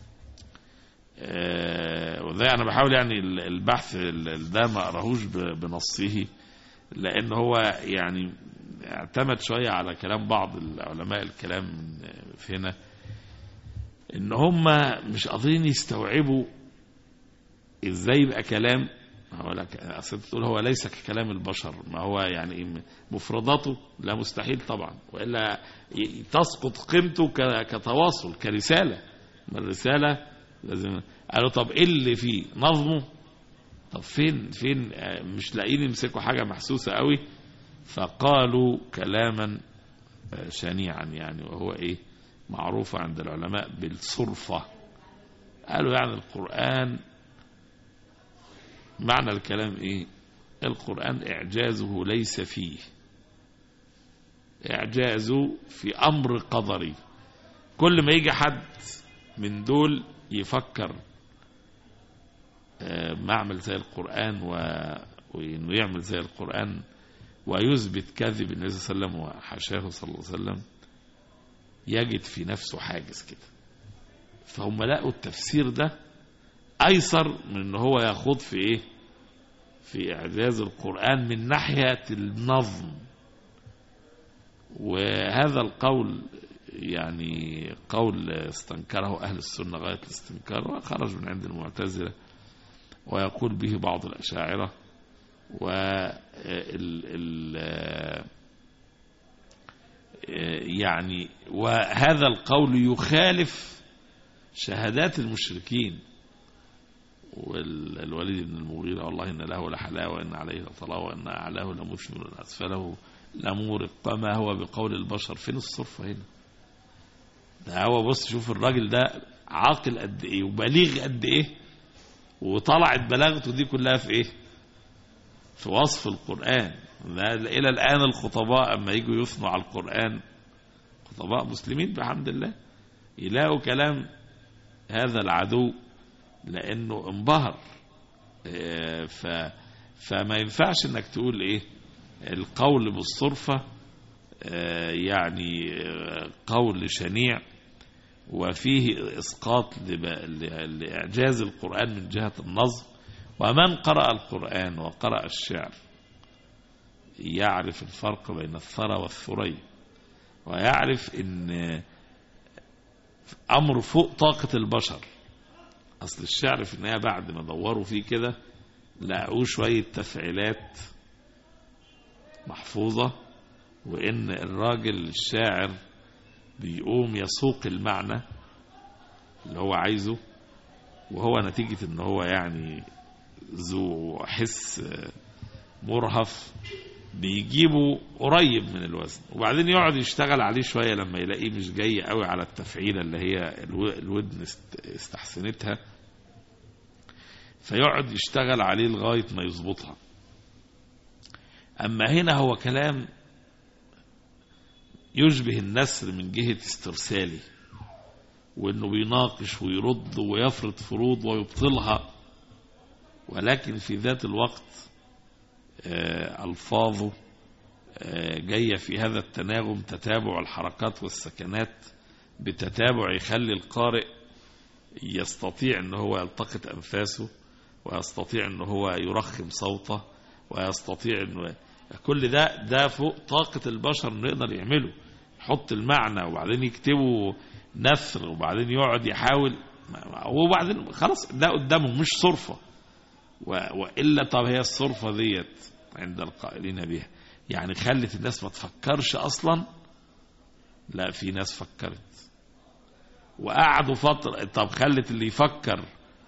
آه، وده انا بحاول يعني البحث ال- ده ما اقراهوش ب- بنصه لان هو يعني اعتمد شويه على كلام بعض العلماء الكلام من- في هنا ان هم مش قادرين يستوعبوا ازاي يبقى كلام هو لك اصل أنت تقول هو ليس ككلام البشر ما هو يعني إيه مفرداته لا مستحيل طبعا والا ي- تسقط قيمته ك- كتواصل كرساله ما الرساله لازم قالوا طب ايه اللي فيه نظمه طب فين فين آه، مش لاقيين يمسكوا حاجه محسوسه قوي فقالوا كلاما آه، شنيعا يعني وهو ايه معروف عند العلماء بالصرفه قالوا يعني القران معنى الكلام ايه القرآن إعجازه ليس فيه إعجازه في أمر قدري كل ما يجي حد من دول يفكر آه، معمل زي القرآن و... وإنه يعمل زي القرآن ويثبت كذب النبي صلى الله عليه وسلم وحاشاه صلى الله عليه وسلم يجد في نفسه حاجز كده فهم لقوا التفسير ده ايسر من ان هو يخوض في ايه في اعجاز القران من ناحيه النظم وهذا القول يعني قول استنكره اهل السنه غايه الاستنكار وخرج من عند المعتزله ويقول به بعض الاشاعره و ال ال يعني وهذا القول يخالف شهادات المشركين والوليد بن المغيرة والله إن له لحلاوة وإن عليه لطلاوة وإن أعلاه لمثمر وإن أسفله لمورق وما هو بقول البشر فين الصرفة هنا ده هو بص شوف الراجل ده عاقل قد إيه وبليغ قد إيه وطلعت بلاغته دي كلها في إيه في وصف القرآن ده إلى الآن الخطباء أما يجوا يثنوا على القرآن خطباء مسلمين بحمد الله يلاقوا كلام هذا العدو لانه انبهر آه، ف فما ينفعش انك تقول ايه القول بالصرفة آه، يعني آه، قول شنيع وفيه اسقاط لب- ل- لاعجاز القرآن من جهة النظم ومن قرأ القرآن وقرأ الشعر يعرف الفرق بين الثرى والثري ويعرف ان امر فوق طاقة البشر اصل الشعر في النهايه بعد ما دوروا فيه كده لقوا شويه تفعيلات محفوظه وان الراجل الشاعر بيقوم يسوق المعنى اللي هو عايزه وهو نتيجه ان هو يعني ذو حس مرهف بيجيبه قريب من الوزن وبعدين يقعد يشتغل عليه شويه لما يلاقيه مش جاي قوي على التفعيله اللي هي الو- الودن است- استحسنتها فيقعد يشتغل عليه لغايه ما يظبطها أما هنا هو كلام يشبه النسر من جهة استرسالي وانه بيناقش ويرد ويفرض فروض ويبطلها ولكن في ذات الوقت آه، الفاظه آه، جايه في هذا التناغم تتابع الحركات والسكنات بتتابع يخلي القارئ يستطيع ان هو يلتقط انفاسه ويستطيع ان هو يرخم صوته ويستطيع انه كل ده ده فوق طاقة البشر انه يقدر يعمله يحط المعنى وبعدين يكتبه نثر وبعدين يقعد يحاول وبعدين خلاص ده قدامه مش صرفة و- وإلا طب هي الصرفة ديت عند القائلين بها يعني خلت الناس ما تفكرش أصلا لا في ناس فكرت وقعدوا فترة طب خلت اللي يفكر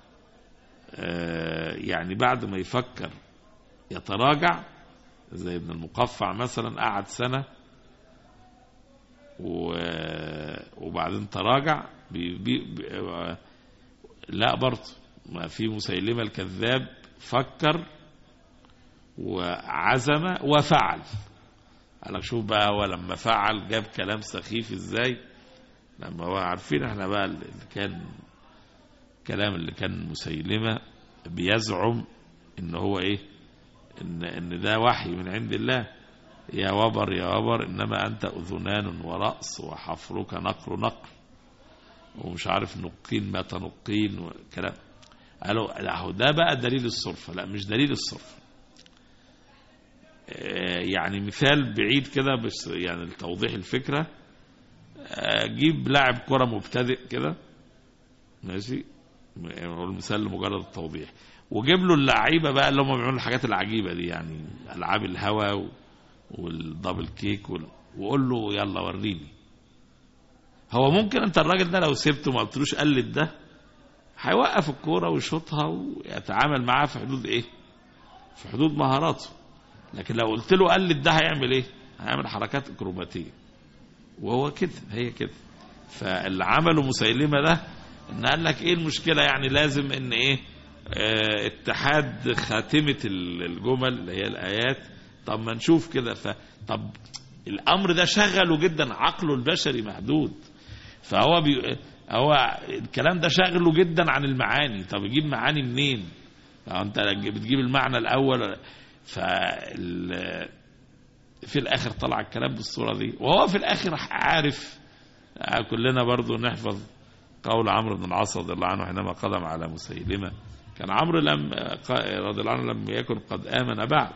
آه، يعني بعد ما يفكر يتراجع زي ابن المقفع مثلا قعد سنة و... وبعدين تراجع بي... بي... بي... لا برضه ما في مسيلمة الكذاب فكر وعزم وفعل قال لك شوف بقى هو لما فعل جاب كلام سخيف ازاي لما هو عارفين احنا بقى اللي كان كلام اللي كان مسيلمة بيزعم ان هو ايه ان ان ده وحي من عند الله يا وبر يا وبر انما انت اذنان وراس وحفرك نقر نقر ومش عارف نقين ما تنقين وكلام قالوا لا هو ده بقى دليل الصرفه لا مش دليل الصرفه آه، يعني مثال بعيد كده بس يعني لتوضيح الفكره آه، جيب لاعب كره مبتدئ كده ماشي هو المثال لمجرد التوضيح وجيب له اللعيبه بقى اللي هم بيعملوا الحاجات العجيبه دي يعني العاب الهوا و- والدبل كيك وال... وقول له يلا وريني هو ممكن انت الراجل ده لو سبته ما قلتلوش قلد ده هيوقف الكوره ويشوطها ويتعامل معاها في حدود ايه في حدود مهاراته لكن لو قلت له قلد ده هيعمل ايه هيعمل حركات اكروباتيه وهو كده هي كده فاللي عمله مسيلمه ده ان قال لك ايه المشكله يعني لازم ان ايه اه اتحاد خاتمه ال- الجمل اللي هي الايات طب ما نشوف كده ف طب الامر ده شغله جدا عقله البشري محدود فهو بي هو الكلام ده شغله جدا عن المعاني طب يجيب معاني منين لو انت بتجيب المعنى الاول فال في الاخر طلع الكلام بالصوره دي وهو في الاخر عارف آه، كلنا برضو نحفظ قول عمرو بن العاص رضي الله عنه حينما قدم على مسيلمه كان عمرو لم ق- رضي الله عنه لم يكن قد امن بعد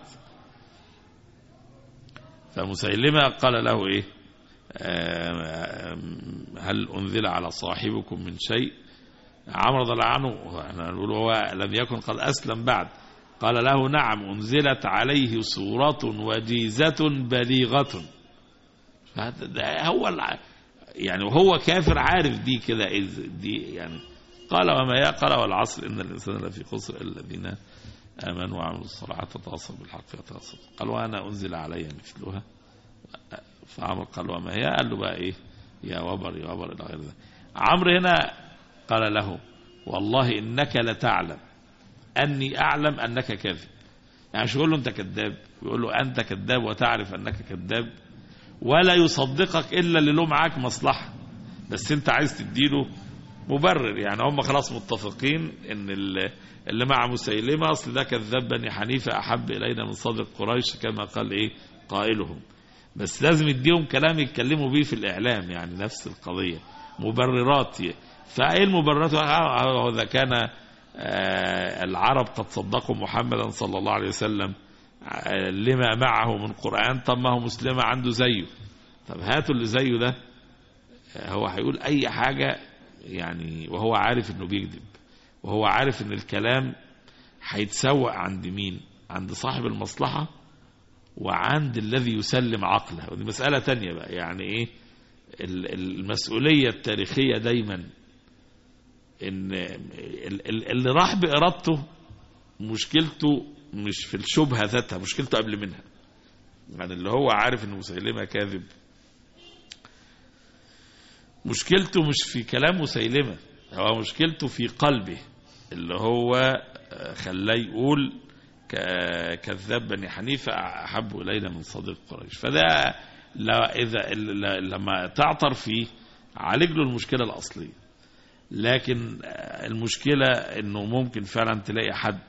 فمسيلمه قال له ايه آه، هل انزل على صاحبكم من شيء عمرو رضي الله عنه احنا نقول هو لم يكن قد اسلم بعد قال له نعم انزلت عليه سوره وجيزه بليغه فهذا- ده هو الع- يعني وهو كافر عارف دي كده إذ- دي يعني قال وما يا قال والعصر ان الانسان لفي خسر الا الذين امنوا وعملوا الصالحات وتواصوا بالحق وتواصوا قال وانا انزل علي مثلها فعمر قال وما هي قال له بقى ايه يا وبر يا وبر الى غير ذلك عمرو هنا قال له والله انك لتعلم اني اعلم انك كاذب يعني مش يقول له انت كذاب يقول له انت كذاب وتعرف انك كذاب ولا يصدقك الا اللي له معاك مصلحه بس انت عايز تديله مبرر يعني هم خلاص متفقين ان ال- اللي مع مسيلمه اصل ده كذاب بني حنيفه احب الينا من صادق قريش كما قال ايه قائلهم بس لازم يديهم كلام يتكلموا بيه في الاعلام يعني نفس القضيه مبررات فايه المبررات آه، اذا كان آه، العرب قد صدقوا محمدا صلى الله عليه وسلم آه، لما معه من قرآن طب ما هو مسلمة عنده زيه طب هاتوا اللي زيه ده آه، هو هيقول أي حاجة يعني وهو عارف إنه بيكذب وهو عارف إن الكلام هيتسوق عند مين عند صاحب المصلحة وعند الذي يسلم عقله ودي مسألة تانية بقى يعني إيه ال- المسؤولية التاريخية دايما إن ال- ال- اللي راح بإرادته مشكلته مش في الشبهة ذاتها مشكلته قبل منها يعني اللي هو عارف ان مسيلمة كاذب مشكلته مش في كلام مسيلمة هو مشكلته في قلبه اللي هو آه، خلاه يقول ك- كذاب بني حنيفة أحب إلينا من صديق قريش فده لا إذا ل- لما تعطر فيه عالج له المشكلة الأصلية لكن آه، المشكلة انه ممكن فعلا تلاقي حد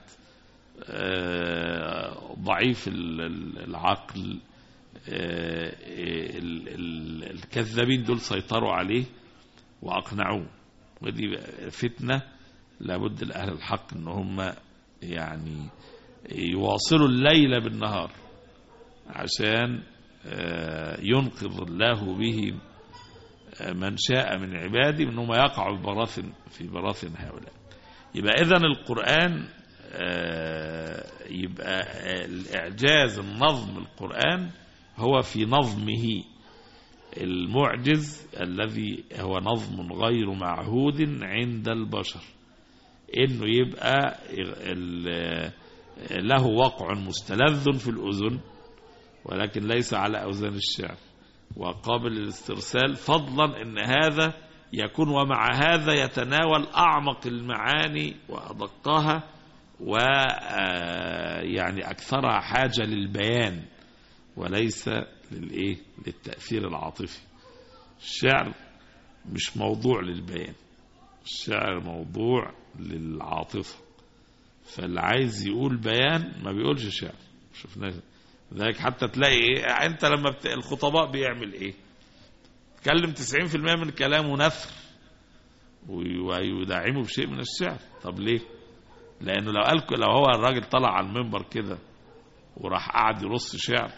آه، ضعيف ال- ال- العقل آه، ال- ال- الكذابين دول سيطروا عليه واقنعوه ودي فتنة لابد لأهل الحق ان هم يعني يواصلوا الليل بالنهار عشان آه، ينقذ الله به من شاء من عبادي من هم يقعوا في براثن في براثن هؤلاء يبقى اذا القرآن آه، يبقى آه، الإعجاز النظم القرآن هو في نظمه المعجز الذي هو نظم غير معهود عند البشر انه يبقى ال- له وقع مستلذ في الأذن ولكن ليس على أوزان الشعر وقابل للاسترسال فضلا ان هذا يكون ومع هذا يتناول اعمق المعاني وادقها و آه، يعني اكثرها حاجه للبيان وليس للايه للتاثير العاطفي الشعر مش موضوع للبيان الشعر موضوع للعاطفه فاللي عايز يقول بيان ما بيقولش شعر شفناه ذلك حتى تلاقي ايه انت لما بت... الخطباء بيعمل ايه تكلم 90% من كلامه نثر وي- ويدعمه بشيء من الشعر طب ليه لانه لو قال لو هو الراجل طلع على المنبر كده وراح قعد يرص شعر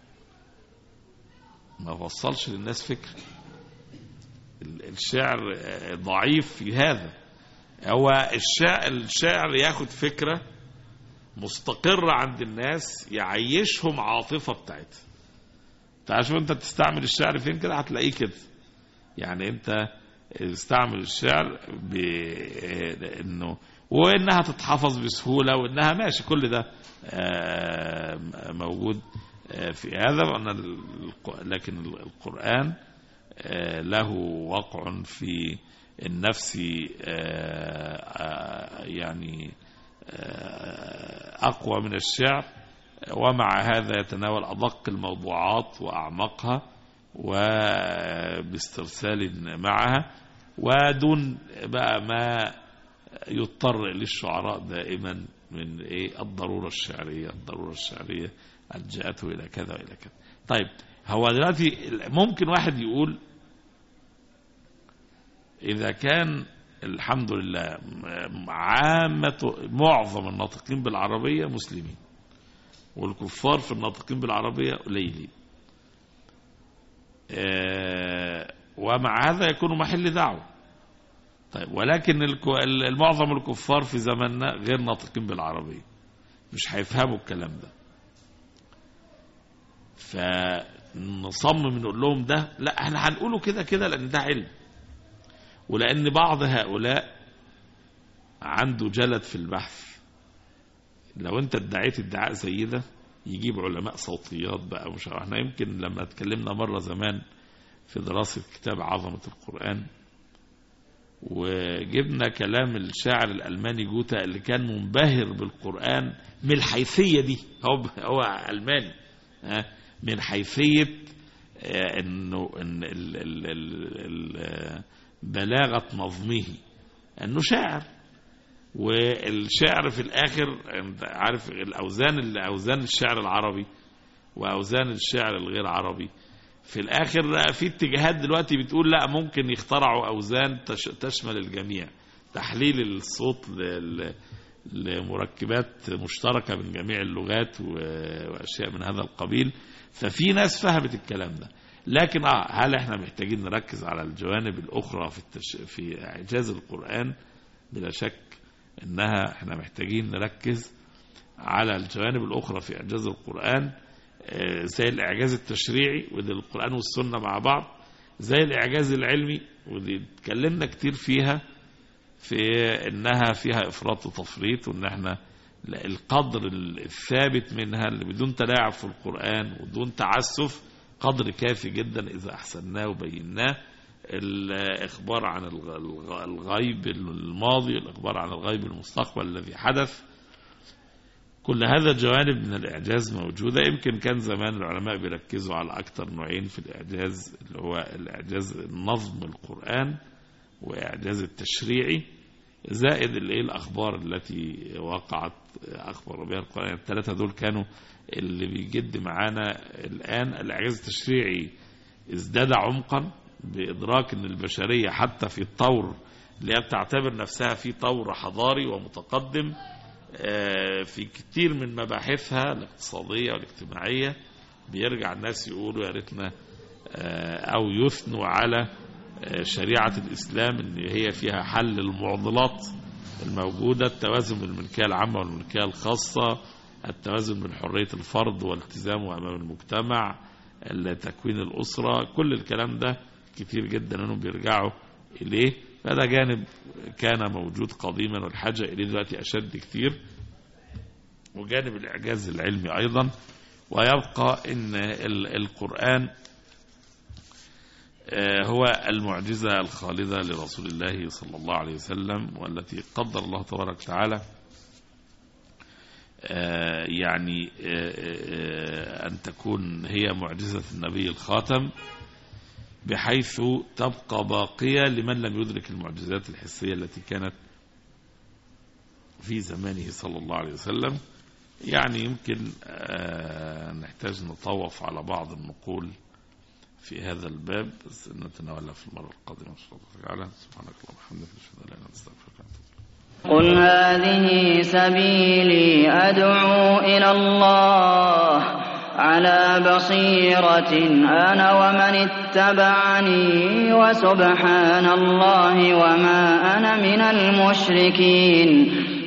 ما وصلش للناس فكره ال- الشعر آه، ضعيف في هذا هو الشعر الشاعر ياخد فكره مستقرة عند الناس يعيشهم عاطفة بتاعتها تعال شوف انت تستعمل الشعر فين كده هتلاقيه كده يعني انت استعمل الشعر بانه وانها تتحفظ بسهولة وانها ماشي كل ده آه، موجود آه، في هذا وأن الق- لكن القرآن آه، له وقع في النفس آه، آه، يعني أقوى من الشعر ومع هذا يتناول أدق الموضوعات وأعمقها وباسترسال معها ودون بقى ما يضطر للشعراء دائما من ايه الضرورة الشعرية الضرورة الشعرية ألجأته إلى كذا وإلى كذا طيب هو دلوقتي ممكن واحد يقول إذا كان الحمد لله عامة معظم الناطقين بالعربية مسلمين والكفار في الناطقين بالعربية قليلين آه، ومع هذا يكون محل دعوة طيب ولكن الك- المعظم الكفار في زماننا غير ناطقين بالعربية مش هيفهموا الكلام ده فنصمم نقول لهم ده لا احنا هنقوله كده كده لان ده علم ولأن بعض هؤلاء عنده جلد في البحث لو انت ادعيت ادعاء زي ده يجيب علماء صوتيات بقى مش عارف. احنا يمكن لما اتكلمنا مرة زمان في دراسة كتاب عظمة القرآن وجبنا كلام الشاعر الألماني جوتا اللي كان منبهر بالقرآن من الحيثية دي هو هو ألماني ها، من حيثية آه، انه ان ال ال ال ال آه، بلاغة نظمه انه شاعر والشعر في الاخر انت عارف الاوزان اللي اوزان الشعر العربي واوزان الشعر الغير عربي في الاخر في اتجاهات دلوقتي بتقول لا ممكن يخترعوا اوزان تش- تشمل الجميع تحليل الصوت ل- لمركبات مشتركه من جميع اللغات و- واشياء من هذا القبيل ففي ناس فهمت الكلام ده لكن اه هل احنا محتاجين نركز على الجوانب الاخرى في التش... في اعجاز القران بلا شك انها احنا محتاجين نركز على الجوانب الاخرى في اعجاز القران آه، زي الاعجاز التشريعي ودي القران والسنه مع بعض زي الاعجاز العلمي ودي اتكلمنا كتير فيها في انها فيها افراط وتفريط وان احنا لا- القدر الثابت منها اللي بدون تلاعب في القرآن وبدون تعسف قدر كافي جدا إذا أحسناه وبيناه الإخبار عن الغ- الغ- الغيب الماضي الإخبار عن الغيب المستقبل الذي حدث كل هذا جوانب من الإعجاز موجودة يمكن كان زمان العلماء بيركزوا على أكثر نوعين في الإعجاز اللي هو الإعجاز النظم القرآن وإعجاز التشريعي زائد الايه الأخبار التي وقعت أخبر بها القرآن الثلاثة دول كانوا اللي بيجد معانا الآن الإعجاز التشريعي ازداد عمقا بإدراك أن البشرية حتى في الطور اللي هي بتعتبر نفسها في طور حضاري ومتقدم في كتير من مباحثها الاقتصادية والاجتماعية بيرجع الناس يقولوا يا ريتنا أو يثنوا على شريعة الإسلام إن هي فيها حل المعضلات الموجودة التوازن بين الملكية العامة والملكية الخاصة التوازن بين حرية الفرد والتزامه أمام المجتمع تكوين الأسرة كل الكلام ده كتير جدا أنهم بيرجعوا إليه فهذا جانب كان موجود قديما والحاجة إليه دلوقتي أشد كتير وجانب الإعجاز العلمي أيضا ويبقى أن القرآن هو المعجزة الخالدة لرسول الله صلى الله عليه وسلم والتي قدر الله تبارك وتعالى يعني أن تكون هي معجزة النبي الخاتم بحيث تبقى باقية لمن لم يدرك المعجزات الحسية التي كانت في زمانه صلى الله عليه وسلم يعني يمكن نحتاج نطوف على بعض النقول في هذا الباب بس نتناولها في المرة القادمة إن شاء الله تعالى سبحانك اللهم وبحمدك أشهد أن لا إله إلا أنت أستغفرك قل هذه سبيلي أدعو إلى الله على بصيرة أنا ومن اتبعني وسبحان الله وما أنا من المشركين